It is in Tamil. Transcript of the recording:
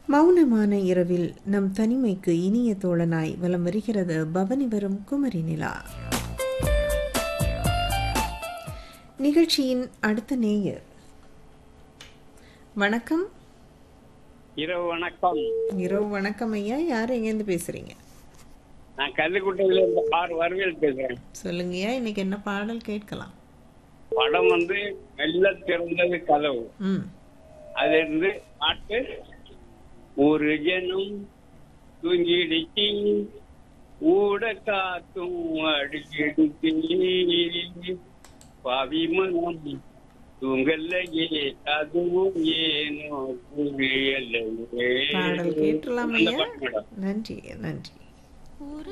மௌனமான இரவில் நம் தனிமைக்கு இனிய தோழனாய் வலம் வருகிறது பவனி வரும் குமரி நிலா நிகழ்ச்சியின் அடுத்த நேயர் வணக்கம் இரவு வணக்கம் இரவு வணக்கம் ஐயா யார் எங்கேருந்து பேசுறீங்க நான் கல்லுக்குட்டையில இருந்து ஆறு வரவேல் பேசுறேன் சொல்லுங்கய்யா இன்னைக்கு என்ன பாடல் கேட்கலாம் படம் வந்து மெல்ல திறந்தது கதவு ம் அதுல இருந்து பாட்டு ஒரு ஜனம் தூங்கிடுச்சு ஊட காத்தும் அடிக்கிடுச்சு பாவி மனம் தூங்கல்லையே அதுவும் ஏனோ புரியலையே பாடல் கேட்டலாம் அந்த ஐயா பாட்டு மேடம் நன்றி நன்றி ஒரு